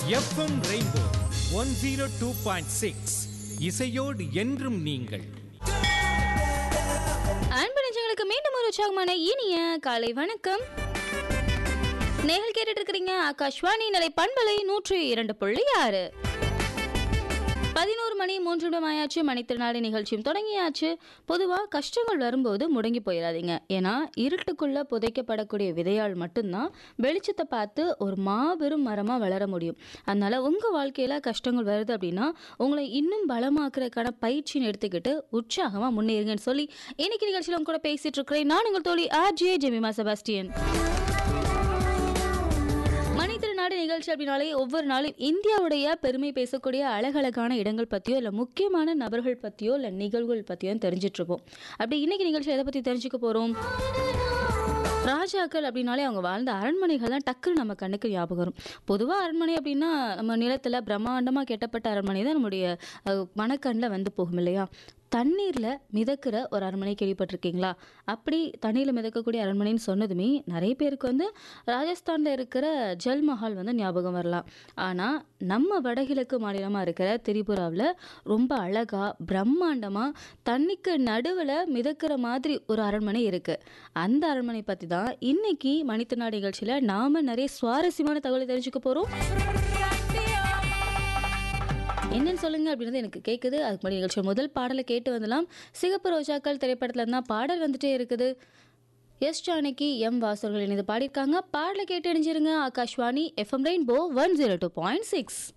FM rainbow one zero two point six இசையோடு என்றும் நீங்கள் அன்பு நெஞ்சங்களுக்கு மீண்டும் ஒரு உற்சாகமான இனிய காலை வணக்கம் நேர்கள் கேட்டுட்டு இருக்கிறீங்க ஆகாஷ்வாணி நிலை பண்பலை நூற்றி இரண்டு புள்ளி ஆறு பதினோரு மணி மூன்று நிமிடம் ஆயாச்சு மணித்திருநாடு நிகழ்ச்சியும் தொடங்கியாச்சு பொதுவாக கஷ்டங்கள் வரும்போது முடங்கி போயிடாதீங்க ஏன்னா இருட்டுக்குள்ள புதைக்கப்படக்கூடிய விதையால் மட்டும்தான் வெளிச்சத்தை பார்த்து ஒரு மாபெரும் மரமாக வளர முடியும் அதனால உங்கள் வாழ்க்கையில் கஷ்டங்கள் வருது அப்படின்னா உங்களை இன்னும் பலமாக்குறதுக்கான பயிற்சின்னு எடுத்துக்கிட்டு உற்சாகமாக முன்னேறுங்கன்னு சொல்லி இன்னைக்கு நிகழ்ச்சியில் உங்க கூட பேசிட்டு இருக்கிறேன் நான் உங்கள் தோழி ஆர்ஜே ஜெமிமா செபாஸ்டியன் மணித்திருநாடு நிகழ்ச்சி அப்படின்னாலே ஒவ்வொரு நாளும் இந்தியாவுடைய பெருமை பேசக்கூடிய அழகழகான இடங்கள் பற்றியோ இல்லை முக்கியமான நபர்கள் பற்றியோ இல்லை நிகழ்வுகள் பற்றியோ தெரிஞ்சிட்டு இருப்போம் அப்படி இன்னைக்கு நிகழ்ச்சி எதை பற்றி தெரிஞ்சுக்க போகிறோம் ராஜாக்கள் அப்படின்னாலே அவங்க வாழ்ந்த அரண்மனைகள் தான் டக்குன்னு நம்ம கண்ணுக்கு ஞாபகம் வரும் பொதுவாக அரண்மனை அப்படின்னா நம்ம நிலத்தில் பிரம்மாண்டமாக கெட்டப்பட்ட அரண்மனை தான் நம்முடைய அஹ், மனக்கண்ணில் வந்து போகும் இல்லையா தண்ணீரில் மிதக்கிற ஒரு அரண்மனை கேள்விப்பட்டிருக்கீங்களா அப்படி தண்ணீரில் மிதக்கக்கூடிய அரண்மனைன்னு சொன்னதுமே நிறைய பேருக்கு வந்து ராஜஸ்தானில் இருக்கிற ஜல் மஹால் வந்து ஞாபகம் வரலாம் ஆனால் நம்ம வடகிழக்கு மாநிலமாக இருக்கிற திரிபுராவில் ரொம்ப அழகாக பிரம்மாண்டமாக தண்ணிக்கு நடுவில் மிதக்கிற மாதிரி ஒரு அரண்மனை இருக்குது அந்த அரண்மனை பற்றி தான் இன்னைக்கு மணித்தநாடு நிகழ்ச்சியில் நாம் நிறைய சுவாரஸ்யமான தகவலை தெரிஞ்சுக்க போகிறோம் என்னன்னு சொல்லுங்க அப்படின்றது எனக்கு கேட்குது அதுக்கு முன்னாடி நிகழ்ச்சி முதல் பாடலை கேட்டு வந்துடலாம் சிகப்பு ரோஜாக்கள் திரைப்படத்துல இருந்தால் பாடல் வந்துட்டே இருக்குது எஸ் ஜானகி எம் வாசர்கள் இணைந்து பாடியிருக்காங்க பாடலை கேட்டு இணைஞ்சிருங்க Akashvani FM rainbow one zero two point six